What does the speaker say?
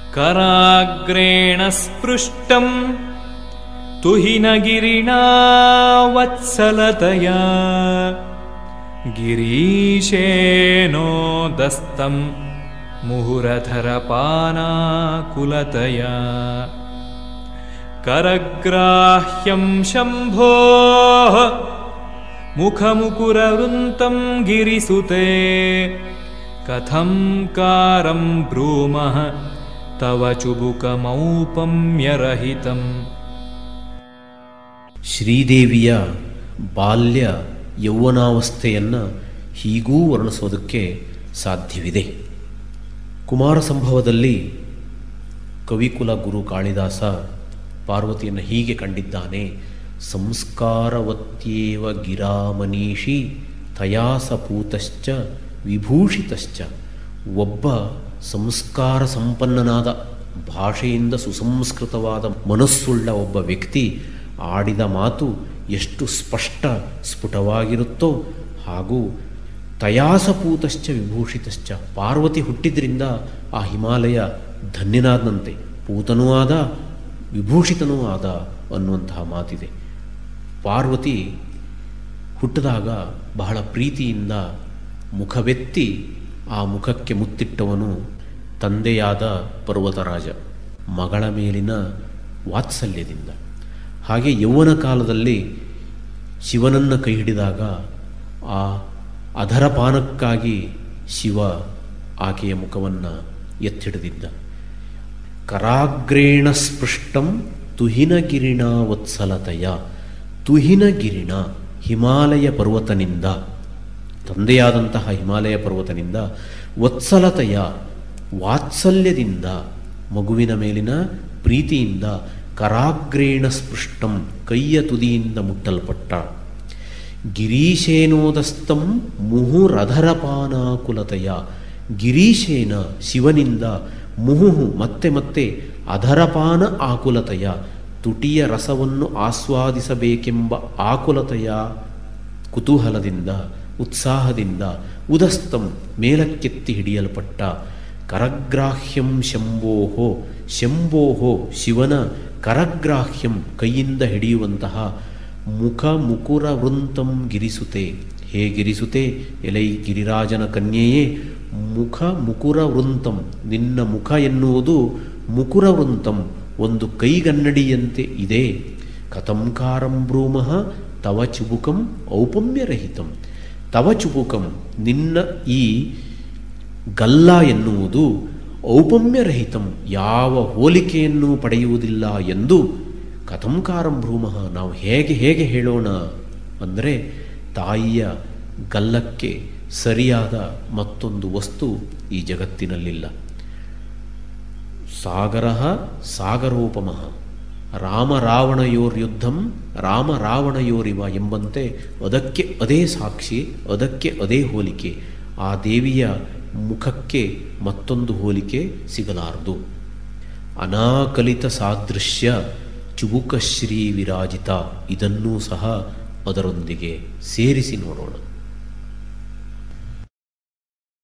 कराग्रेण स्पृष्टम् तुहिनगिरिणा वत्सलतया गिरीशेनोदस्तम् मुहुरधरपानाकुलतया करग्राह्यं शम्भोः मुखमुकुरवृन्तं गिरिसुते कथं कारं ब्रूमः तव चुबुकमौपम्यरहितम् ಶ್ರೀದೇವಿಯ ಬಾಲ್ಯ ಯೌವನಾವಸ್ಥೆಯನ್ನು ಹೀಗೂ ವರ್ಣಿಸೋದಕ್ಕೆ ಸಾಧ್ಯವಿದೆ ಕುಮಾರ ಸಂಭವದಲ್ಲಿ ಕವಿಕುಲ ಗುರು ಕಾಳಿದಾಸ ಪಾರ್ವತಿಯನ್ನು ಹೀಗೆ ಕಂಡಿದ್ದಾನೆ ಸಂಸ್ಕಾರವತ್ಯೇವ ಗಿರಾಮನೀಷಿ ತಯಾಸಪೂತಶ್ಚ ವಿಭೂಷಿತಶ್ಚ ಒಬ್ಬ ಸಂಸ್ಕಾರ ಸಂಪನ್ನನಾದ ಭಾಷೆಯಿಂದ ಸುಸಂಸ್ಕೃತವಾದ ಮನಸ್ಸುಳ್ಳ ಒಬ್ಬ ವ್ಯಕ್ತಿ ಆಡಿದ ಮಾತು ಎಷ್ಟು ಸ್ಪಷ್ಟ ಸ್ಫುಟವಾಗಿರುತ್ತೋ ಹಾಗೂ ತಯಾಸಪೂತಶ್ಚ ವಿಭೂಷಿತಶ್ಚ ಪಾರ್ವತಿ ಹುಟ್ಟಿದ್ರಿಂದ ಆ ಹಿಮಾಲಯ ಧನ್ಯನಾದಂತೆ ಪೂತನೂ ಆದ ವಿಭೂಷಿತನೂ ಆದ ಅನ್ನುವಂತಹ ಮಾತಿದೆ ಪಾರ್ವತಿ ಹುಟ್ಟಿದಾಗ ಬಹಳ ಪ್ರೀತಿಯಿಂದ ಮುಖವೆತ್ತಿ ಆ ಮುಖಕ್ಕೆ ಮುತ್ತಿಟ್ಟವನು ತಂದೆಯಾದ ಪರ್ವತರಾಜ ಮಗಳ ಮೇಲಿನ ವಾತ್ಸಲ್ಯದಿಂದ ಹಾಗೆ ಯೌವನ ಕಾಲದಲ್ಲಿ ಶಿವನನ್ನು ಕೈ ಹಿಡಿದಾಗ ಆ ಅಧರಪಾನಕ್ಕಾಗಿ ಶಿವ ಆಕೆಯ ಮುಖವನ್ನು ಎತ್ತಿಡಿದಿದ್ದ ಕರಾಗ್ರೇಣ ಸ್ಪೃಷ್ಟಂ ತುಹಿನಗಿರಿಣ ವತ್ಸಲತೆಯ ತುಹಿನಗಿರಿಣ ಹಿಮಾಲಯ ಪರ್ವತನಿಂದ ತಂದೆಯಾದಂತಹ ಹಿಮಾಲಯ ಪರ್ವತನಿಂದ ವತ್ಸಲತೆಯ ವಾತ್ಸಲ್ಯದಿಂದ ಮಗುವಿನ ಮೇಲಿನ ಪ್ರೀತಿಯಿಂದ ಕರಾಗ್ರೇಣ ಸ್ಪೃಷ್ಟಂ ಕೈಯ ತುದಿಯಿಂದ ಮುಟ್ಟಲ್ಪಟ್ಟ ಗಿರೀಶೇನೋದಸ್ತಂ ಮುಹುರಧರಪಾನಾಕುಲತೆಯ ಗಿರೀಶೇನ ಶಿವನಿಂದ ಮುಹುಹು ಮತ್ತೆ ಮತ್ತೆ ಅಧರಪಾನ ಆಕುಲತೆಯ ತುಟಿಯ ರಸವನ್ನು ಆಸ್ವಾದಿಸಬೇಕೆಂಬ ಆಕುಲತೆಯ ಕುತೂಹಲದಿಂದ ಉತ್ಸಾಹದಿಂದ ಉದಸ್ತಂ ಮೇಲಕ್ಕೆತ್ತಿ ಹಿಡಿಯಲ್ಪಟ್ಟ ಕರಗ್ರಾಹ್ಯಂ ಶಂಭೋಹೋ ಶಂಭೋಹೋ ಶಿವನ ಕರಗ್ರಾಹ್ಯಂ ಕೈಯಿಂದ ಹಿಡಿಯುವಂತಹ ಮುಖ ಮುಕುರ ವೃಂತಂ ಗಿರಿಸುತೆ ಹೇ ಗಿರಿಸುತೆ ಎಲೈ ಗಿರಿರಾಜನ ಕನ್ಯೆಯೇ ಮುಖ ಮುಕುರ ವೃಂತಂ ನಿನ್ನ ಮುಖ ಎನ್ನುವುದು ಮುಕುರ ವೃಂತಂ ಒಂದು ಕೈಗನ್ನಡಿಯಂತೆ ಇದೆ ಕಥಂಕಾರಂ ಬ್ರೂಮಃ ತವ ಚುಬುಕಂ ಔಪಮ್ಯರಹಿತಂ ತವ ಚುಬುಕಂ ನಿನ್ನ ಈ ಗಲ್ಲ ಎನ್ನುವುದು ಔಪಮ್ಯರಹಿತಂ ಯಾವ ಹೋಲಿಕೆಯನ್ನು ಪಡೆಯುವುದಿಲ್ಲ ಎಂದು ಕಥಂಕಾರಂ ಭ್ರೂಮಃ ನಾವು ಹೇಗೆ ಹೇಗೆ ಹೇಳೋಣ ಅಂದರೆ ತಾಯಿಯ ಗಲ್ಲಕ್ಕೆ ಸರಿಯಾದ ಮತ್ತೊಂದು ವಸ್ತು ಈ ಜಗತ್ತಿನಲ್ಲಿಲ್ಲ ಸಾಗರ ಸಾಗರೋಪಮಃ ರಾಮ ರಾವಣಯೋರ್ಯುದ್ಧಂ ರಾಮ ರಾವಣಯೋರಿವ ಎಂಬಂತೆ ಅದಕ್ಕೆ ಅದೇ ಸಾಕ್ಷಿ ಅದಕ್ಕೆ ಅದೇ ಹೋಲಿಕೆ ಆ ದೇವಿಯ ಮುಖಕ್ಕೆ ಮತ್ತೊಂದು ಹೋಲಿಕೆ ಸಿಗಲಾರದು ಅನಾಕಲಿತ ಸಾದೃಶ್ಯ ಚುಬುಕಶ್ರೀ ವಿರಾಜಿತ ಇದನ್ನೂ ಸಹ ಅದರೊಂದಿಗೆ ಸೇರಿಸಿ ನೋಡೋಣ